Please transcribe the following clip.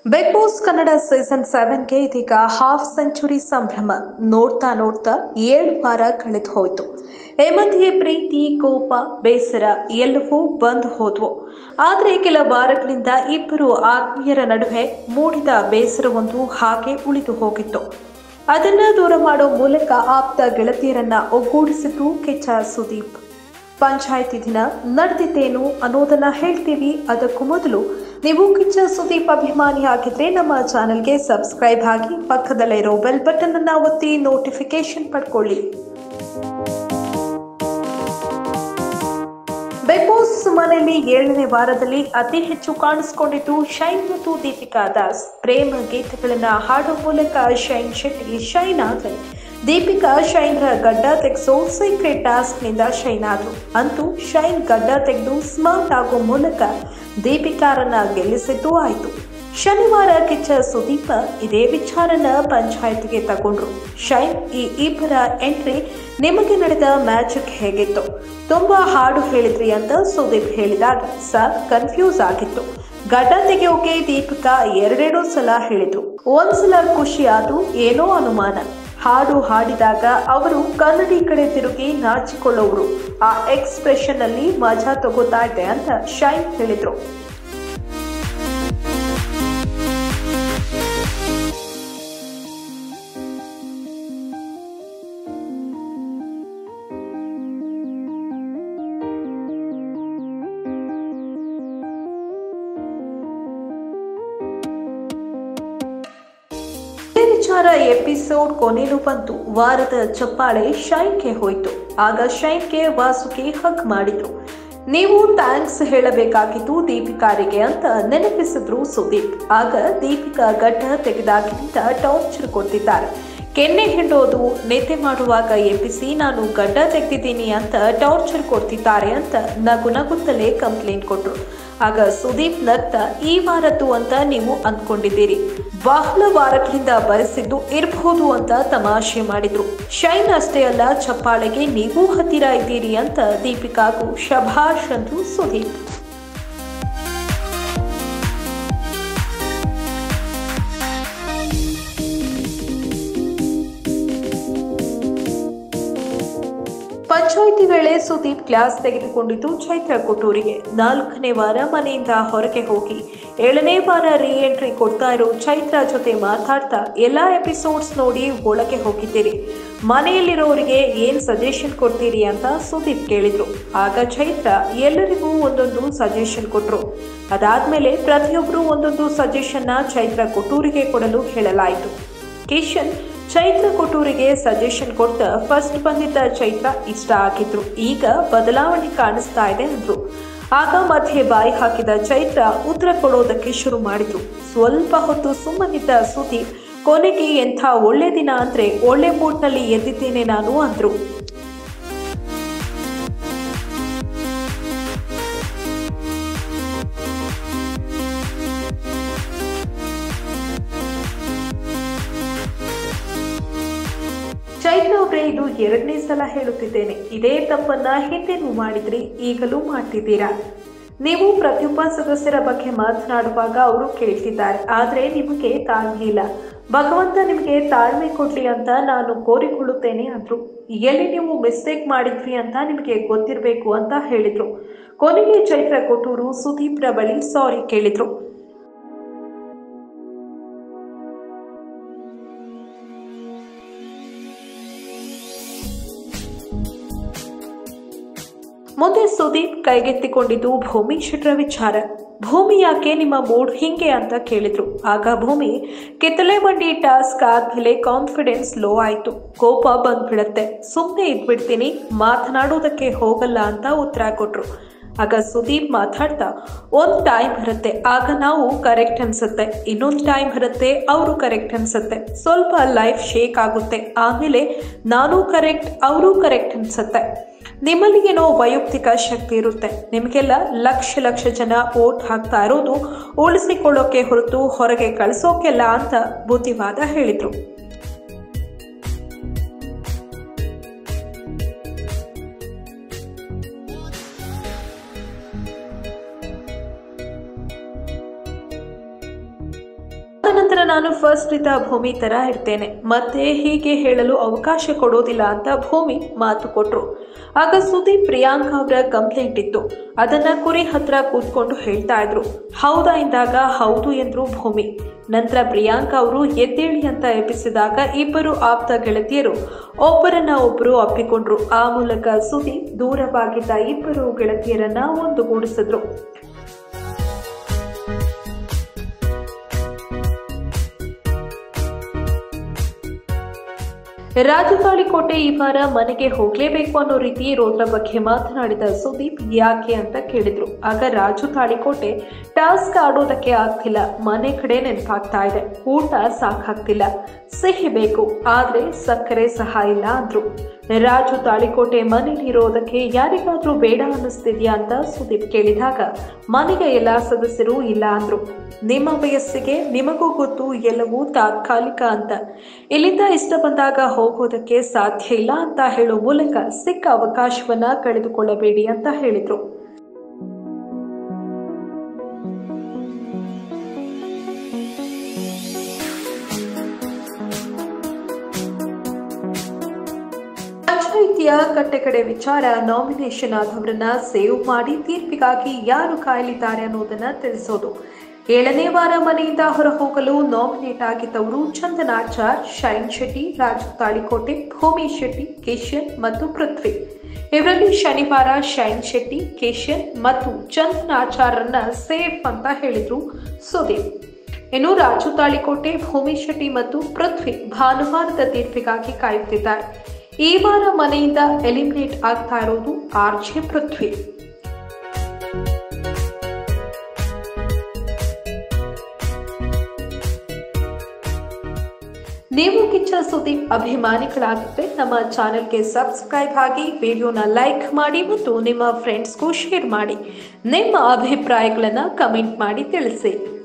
big Boss Kannada season ಸೆವೆನ್ಗೆ ಇದೀಗ half century ಸಂಭ್ರಮ ನೋಡ್ತಾ ನೋಡ್ತಾ ಏಳು ವಾರ ಕಳೆದು ಹೋಯ್ತು ಈ ಮಧ್ಯೆ ಪ್ರೀತಿ ಕೋಪ ಬೇಸರ ಎಲ್ಲವೂ ಬಂದು ಹೋದ್ವು ಆದರೆ ಕೆಲ ವಾರಗಳಿಂದ ಇಬ್ಬರು ಆತ್ಮೀಯರ ನಡುವೆ ಮೂಡಿದ ಬೇಸರವೊಂದು ಹಾಗೆ ಉಳಿದು ಹೋಗಿತ್ತು ಅದನ್ನ ದೂರ ಮಾಡೋ ಮೂಲಕ ಆಪ್ತ ಗೆಳತಿಯರನ್ನ ಒಗ್ಗೂಡಿಸಿತು ಕೆಚ್ಚ ಸುದೀಪ್ ಪಂಚಾಯಿತಿ ದಿನ ನಡೆದಿದ್ದೇನು ಅನ್ನೋದನ್ನ ಹೇಳ್ತೀವಿ ಅದಕ್ಕೂ ಮೊದಲು ನೀವು ಕಿಚ್ಚ ಸುದೀಪ್ ಅಭಿಮಾನಿ ಆಗಿದ್ರೆ ನಮ್ಮ ಚಾನೆಲ್ಗೆ ಸಬ್ಸ್ಕ್ರೈಬ್ ಆಗಿ ಪಕ್ಕದಲ್ಲಿರೋ ಬೆಲ್ ಬಟನ್ ಅನ್ನ ಒತ್ತಿ ನೋಟಿಫಿಕೇಶನ್ ಪಡ್ಕೊಳ್ಳಿ ಬಿಗ್ ಬಾಸ್ ಮನೆಯಲ್ಲಿ ಏಳನೇ ವಾರದಲ್ಲಿ ಅತಿ ಹೆಚ್ಚು ಕಾಣಿಸಿಕೊಂಡಿದ್ದು ಶೈನ್ ಮತ್ತು ದೀಪಿಕಾ ದಾಸ್ ಪ್ರೇಮ ಗೀತೆಗಳನ್ನ ಹಾಡೋ ಮೂಲಕ ಶೈನ್ ಶೆಟ್ಟಿ ಶೈನ್ ಆದ್ರೆ ದೀಪಿಕಾ ಶೈನ್ರ ಗಡ್ಡ ತೆಗೆಸೋ ಸೀಕ್ರೆಟ್ ಟಾಸ್ಕ್ನಿಂದ ಶೈನ್ ಆದ್ರು ಅಂತೂ ಶೈನ್ ಗಡ್ಡ ತೆಗೆದು ಸ್ಮಾರ್ಟ್ ಆಗೋ ಮೂಲಕ ದೀಪಿಕಾರನ್ನ ಗೆಲ್ಲಿಸಿದ್ದು ಆಯ್ತು ಶನಿವಾರ ಕಿಚ್ಚ ಸುದೀಪ ಇದೇ ವಿಚಾರನ ಪಂಚಾಯತ್ಗೆ ತಗೊಂಡ್ರು ಶೈನ್ ಈ ಇಬ್ಬರ ಎಂಟ್ರಿ ನಿಮಗೆ ನಡೆದ ಮ್ಯಾಜಿಕ್ ಹೇಗಿತ್ತು ತುಂಬಾ ಹಾಡು ಹೇಳಿದ್ರಿ ಅಂತ ಸುದೀಪ್ ಹೇಳಿದಾಗ ಸರ್ ಕನ್ಫ್ಯೂಸ್ ಆಗಿತ್ತು ಗಡ್ಡ ತೆಗೆಯೋಕೆ ದೀಪಿಕಾ ಎರಡೆರಡು ಸಲ ಹೇಳಿದ್ರು ಒಂದ್ಸಲ ಖುಷಿ ಆದ್ರೂ ಏನೋ ಅನುಮಾನ ಹಾಡು ಹಾಡಿದಾಗ ಅವರು ಕನ್ನಡಿ ಕಡೆ ತಿರುಗಿ ನಾಚಿಕೊಳ್ಳೋರು ಆ ಎಕ್ಸ್ಪ್ರೆಷನ್ ಅಲ್ಲಿ ಮಜಾ ತಗೋತಾ ಇದೆ ಅಂತ ಶೈನ್ ಹೇಳಿದ್ರು ಇದೇ ವಿಚಾರ ಎಪಿಸೋಡ್ ಕೊನೆಗೂ ಬಂತು ವಾರದ ಚಪ್ಪಾಳೆ ಶೈನ್ಗೆ ಹೋಯ್ತು ಆಗ ಶೈನ್ಗೆ ವಾಸುಕಿ ಹಗ್ ಮಾಡಿದ್ರು ನೀವು ಥ್ಯಾಂಕ್ಸ್ ಹೇಳಬೇಕಾಗಿತ್ತು ದೀಪಿಕಾರಿಗೆ ಅಂತ ನೆನಪಿಸಿದ್ರು ಸುದೀಪ್ ಆಗ ದೀಪಿಕಾ ಗಡ್ಡ ತೆಗೆದಾಗಿನಿಂದ ಟಾರ್ಚರ್ ಕೊಡ್ತಿದ್ದಾರೆ ಕೆನ್ನೆ ಹಿಂಡೋದು ನಿದ್ದೆ ಮಾಡುವಾಗ ಎಬ್ಬಿಸಿ ನಾನು ಗಡ್ಡ ತೆಗೆದಿದ್ದೀನಿ ಅಂತ ಟಾರ್ಚರ್ ಕೊಡ್ತಿದ್ದಾರೆ ಅಂತ ನಗು ನಗುತ್ತಲೇ ಕಂಪ್ಲೇಂಟ್ ಕೊಟ್ರು ಆಗ ಸುದೀಪ್ ನಗ್ತಾ ಈ ವಾರದ್ದು ಅಂತ ನೀವು ಅಂದ್ಕೊಂಡಿದ್ದೀರಿ ಬಹಳ ವಾರಗಳಿಂದ ಬರೆಸಿದ್ದು ಇರಬಹುದು ಅಂತ ತಮಾಷೆ ಮಾಡಿದ್ರು ಶೈನ್ ಅಷ್ಟೇ ಅಲ್ಲ ಚಪ್ಪಾಳೆಗೆ ನೀವು ಹತ್ತಿರ ಇದ್ದೀರಿ ಅಂತ ದೀಪಿಕಾಗೂ ಶಭಾಷ್ ಅಂದ್ರು ಸುದೀಪ್ ಪಂಚಾಯಿತಿ ವೇಳೆ ಸುದೀಪ್ ಕ್ಲಾಸ್ ತೆಗೆದುಕೊಂಡಿದ್ದು ಚೈತ್ರ ಕೊಟ್ಟೂರಿಗೆ ನಾಲ್ಕನೇ ವಾರ ಮನೆಯಿಂದ ಹೊರಗೆ ಹೋಗಿ ಏಳನೇ ವಾರ ರೀ ಎಂಟ್ರಿ ಕೊಡ್ತಾ ಇರೋ ಚೈತ್ರ ಜೊತೆ ಮಾತಾಡ್ತಾ ಎಲ್ಲಾ ಎಪಿಸೋಡ್ಸ್ ನೋಡಿ ಒಳಗೆ ಹೋಗಿದ್ದೀರಿ ಮನೆಯಲ್ಲಿರೋರಿಗೆ ಏನ್ ಸಜೆಷನ್ ಕೊಡ್ತೀರಿ ಅಂತ ಸುದೀಪ್ ಕೇಳಿದ್ರು ಆಗ ಚೈತ್ರ ಎಲ್ಲರಿಗೂ ಒಂದೊಂದು ಸಜೆಷನ್ ಕೊಟ್ರು ಅದಾದ್ಮೇಲೆ ಪ್ರತಿಯೊಬ್ಬರು ಒಂದೊಂದು ಸಜೆಷನ್ನ ಚೈತ್ರ ಕೊಟ್ಟೂರಿಗೆ ಕೊಡಲು ಹೇಳಲಾಯಿತು ಕಿಶನ್ ಚೈತ್ರ ಕೊಟ್ಟೂರಿಗೆ ಸಜೆಷನ್ ಕೊಡ್ತಾ ಫಸ್ಟ್ ಬಂದಿದ್ದ ಚೈತ್ರ ಇಷ್ಟ ಆಗಿದ್ರು ಈಗ ಬದಲಾವಣೆ ಕಾಣಿಸ್ತಾ ಇದೆ ಅಂದ್ರು ಆಗ ಮಧ್ಯೆ ಬಾಯಿ ಹಾಕಿದ ಚೈತ್ರ ಉತ್ತರ ಕೊಡೋದಕ್ಕೆ ಶುರು ಮಾಡಿದ್ರು ಸ್ವಲ್ಪ ಹೊತ್ತು ಸುಮ್ಮನಿದ್ದ ಸುದೀಪ್ ಕೊನೆಗೆ ಎಂಥ ಒಳ್ಳೆ ದಿನ ಅಂದ್ರೆ ಒಳ್ಳೆ ಮೂಡ್ನಲ್ಲಿ ಎದ್ದಿದ್ದೇನೆ ನಾನು ಅಂದ್ರು ಚೈತ್ರ ಅವರೇ ಇದು ಎರಡನೇ ಸಲ ಹೇಳುತ್ತಿದ್ದೇನೆ ಇದೇ ತಪ್ಪನ್ನ ಹಿಂದೆನೂ ಮಾಡಿದ್ರಿ ಈಗಲೂ ಮಾಡ್ತಿದ್ದೀರಾ ನೀವು ಪ್ರತಿಯೊಬ್ಬ ಸದಸ್ಯರ ಬಗ್ಗೆ ಮಾತನಾಡುವಾಗ ಅವರು ಕೇಳ್ತಿದ್ದಾರೆ ಆದರೆ ನಿಮಗೆ ತಾಳ್ಮೆ ಇಲ್ಲ ಭಗವಂತ ನಿಮಗೆ ತಾಳ್ಮೆ ಕೊಡ್ಲಿ ಅಂತ ನಾನು ಕೋರಿಕೊಳ್ಳುತ್ತೇನೆ ಅಂದ್ರು ಎಲ್ಲಿ ನೀವು ಮಿಸ್ಟೇಕ್ ಮಾಡಿದ್ವಿ ಅಂತ ನಿಮಗೆ ಗೊತ್ತಿರಬೇಕು ಅಂತ ಹೇಳಿದ್ರು ಕೊನೆಗೆ ಚೈತ್ರ ಕೊಟ್ಟೂರು ಸುದೀಪ್ರ ಬಳಿ ಸಾರಿ ಕೇಳಿದ್ರು ಮುಂದೆ ಸುದೀಪ್ ಕೈಗೆತ್ತಿಕೊಂಡಿದ್ದು ಭೂಮಿ ಶೆಟ್ರ ವಿಚಾರ ಭೂಮಿ ಯಾಕೆ ನಿಮ್ಮ ಮೂಡ್ ಹಿಂಗೆ ಅಂತ ಕೇಳಿದ್ರು ಆಗ ಭೂಮಿ ಕಿತ್ತಲೆ ಬಂಡಿ ಟಾಸ್ಕ್ ಆದ್ಮೇಲೆ ಕಾನ್ಫಿಡೆನ್ಸ್ ಲೋ ಆಯ್ತು ಕೋಪ ಬಂದ್ಬಿಡತ್ತೆ ಸುಮ್ಮನೆ ಇದ್ಬಿಡ್ತೀನಿ ಮಾತನಾಡೋದಕ್ಕೆ ಹೋಗಲ್ಲ ಅಂತ ಉತ್ತರ ಕೊಟ್ರು ಆಗ ಸುದೀಪ್ ಮಾತಾಡ್ತಾ ಒಂದು ಟೈಮ್ ಬರುತ್ತೆ ಆಗ ನಾವು ಕರೆಕ್ಟ್ ಅನ್ಸುತ್ತೆ ಇನ್ನೊಂದು ಟೈಮ್ ಬರುತ್ತೆ ಅವರು ಕರೆಕ್ಟ್ ಅನ್ಸುತ್ತೆ ಸ್ವಲ್ಪ ಲೈಫ್ ಶೇಕ್ ಆಗುತ್ತೆ ಆಮೇಲೆ ನಾನು ಕರೆಕ್ಟ್ ಅವರು ಕರೆಕ್ಟ್ ಅನ್ಸುತ್ತೆ ನಿಮ್ಮಲ್ಲಿ ಏನೋ ವೈಯಕ್ತಿಕ ಶಕ್ತಿ ಇರುತ್ತೆ ನಿಮಗೆಲ್ಲ ಲಕ್ಷ ಲಕ್ಷ ಜನ ಓಟ್ ಹಾಕ್ತಾ ಇರೋದು ಉಳಿಸಿಕೊಳ್ಳೋಕೆ ಹೊರತು ಹೊರಗೆ ಕಳಿಸೋಕೆಲ್ಲ ಅಂತ ಬುದ್ಧಿವಾದ ಹೇಳಿದ್ರು ನಂತರ ನಾನು ಫಸ್ಟ್ ಇದ್ದ ಭೂಮಿ ತರ ಇರ್ತೇನೆ ಮತ್ತೆ ಹೀಗೆ ಹೇಳಲು ಅವಕಾಶ ಕೊಡೋದಿಲ್ಲ ಅಂತ ಭೂಮಿ ಮಾತು ಕೊಟ್ರು ಆಗ ಸುದೀಪ್ ಪ್ರಿಯಾಂಕಾ ಅವರ ಕಂಪ್ಲೇಂಟ್ ಇತ್ತು ಅದನ್ನ ಕುರಿ ಹತ್ರ ಕೂತ್ಕೊಂಡು ಹೇಳ್ತಾ ಇದ್ರು ಹೌದಾ ಎಂದಾಗ ಹೌದು ಎಂದ್ರು ಭೂಮಿ ನಂತರ ಪ್ರಿಯಾಂಕಾ ಅವರು ಎದ್ದೇಳಿ ಅಂತ ಎಬ್ಬಿಸಿದಾಗ ಇಬ್ಬರು ಆಪ್ತ ಗೆಳತಿಯರು ಒಬ್ಬರನ್ನ ಒಬ್ಬರು ಅಪ್ಪಿಕೊಂಡ್ರು ಆ ಮೂಲಕ ಸುದೀಪ್ ದೂರವಾಗಿದ್ದ ಇಬ್ಬರು ಗೆಳತಿಯರನ್ನ ಒಂದುಗೂಡಿಸಿದ್ರು ರಾಜತಾಳಿಕೋಟೆ ಈ ವಾರ ಮನೆಗೆ ಹೋಗ್ಲೇಬೇಕು ಅನ್ನೋ ರೀತಿ ಇರೋದ್ರ ಬಗ್ಗೆ ಮಾತನಾಡಿದ ಸುದೀಪ್ ಯಾಕೆ ಅಂತ ಕೇಳಿದ್ರು ಆಗ ರಾಜು ತಾಳಿಕೋಟೆ ಟಾಸ್ಕ್ ಆಡೋದಕ್ಕೆ ಆಗ್ತಿಲ್ಲ ಮನೆ ಕಡೆ ನೆನಪಾಗ್ತಾ ಇದೆ ಊಟ ಸಾಕಾಗ್ತಿಲ್ಲ ಸಿಹಿ ಬೇಕು ಆದ್ರೆ ಸಕ್ಕರೆ ಸಹ ಇಲ್ಲ ಅಂದ್ರು ರಾಜು ತಾಳಿಕೋಟೆ ಮನೇಲಿರೋದಕ್ಕೆ ಯಾರಿಗಾದ್ರೂ ಬೇಡ ಅನ್ನಿಸ್ತಿದ್ಯಾ ಅಂತ ಸುದೀಪ್ ಕೇಳಿದಾಗ ಮನೆಗೆ ಎಲ್ಲ ಸದಸ್ಯರು ಇಲ್ಲ ಅಂದ್ರು ನಿಮ್ಮ ವಯಸ್ಸಿಗೆ ನಿಮಗೂ ಗೊತ್ತು ಎಲ್ಲವೂ ತಾತ್ಕಾಲಿಕ ಅಂತ ಇಲ್ಲಿಂದ ಇಷ್ಟ ಬಂದಾಗ ಹೋಗೋದಕ್ಕೆ ಸಾಧ್ಯ ಇಲ್ಲ ಅಂತ ಹೇಳೋ ಮೂಲಕ ಸಿಕ್ಕ ಅವಕಾಶವನ್ನ ಕಳೆದುಕೊಳ್ಳಬೇಡಿ ಅಂತ ಹೇಳಿದ್ರು ಪಂಚಾಯಿತಿಯ ಕಟ್ಟೆಕಡೆ ವಿಚಾರ ನಾಮಿನೇಷನ್ ಆದವರನ್ನ ಸೇವ್ ಮಾಡಿ ತೀರ್ಪಿಗಾಗಿ ಯಾರು ಕಾಯಲಿದ್ದಾರೆ ಅನ್ನೋದನ್ನ ತಿಳಿಸೋದು ಏಳನೇ ವಾರ ಮನೆಯಿಂದ ಹೊರಹೋಗಲು ನಾಮಿನೇಟ್ ಆಗಿದ್ದವರು ಚಂದನಾಚಾರ್ ಶೈನ್ ಶೆಟ್ಟಿ ರಾಜು ತಾಳಿಕೋಟೆ ಭೂಮಿ ಶೆಟ್ಟಿ ಕಿಶನ್ ಮತ್ತು ಪೃಥ್ವಿ ಇವರಲ್ಲಿ ಶನಿವಾರ ಶೈನ್ ಶೆಟ್ಟಿ ಕಿಶನ್ ಮತ್ತು ಚಂದನಾಚಾರ್ರನ್ನ ಸೇಫ್ ಅಂತ ಹೇಳಿದ್ರು ಸುದೀಪ್ ಇನ್ನು ರಾಜು ತಾಳಿಕೋಟೆ ಭೂಮಿ ಶೆಟ್ಟಿ ಮತ್ತು ಪೃಥ್ವಿ ಭಾನುವಾರದ ತೀರ್ಪಿಗಾಗಿ ಕಾಯುತ್ತಿದ್ದಾರೆ ಈ ವಾರ ಮನೆಯಿಂದ ಎಲಿಮಿನೇಟ್ ಆಗ್ತಾ ಇರೋದು ಆರ್ಜೆ ಪೃಥ್ವಿ ನೀವು ಕಿಚ್ಚ ಸುದೀಪ್ ಅಭಿಮಾನಿಗಳಾಗಿದ್ದರೆ ನಮ್ಮ ಚಾನೆಲ್ಗೆ ಸಬ್ಸ್ಕ್ರೈಬ್ ಆಗಿ ವಿಡಿಯೋನ ಲೈಕ್ ಮಾಡಿ ಮತ್ತು ನಿಮ್ಮ ಫ್ರೆಂಡ್ಸ್ಗೂ ಶೇರ್ ಮಾಡಿ ನಿಮ್ಮ ಅಭಿಪ್ರಾಯಗಳನ್ನು ಕಮೆಂಟ್ ಮಾಡಿ ತಿಳಿಸಿ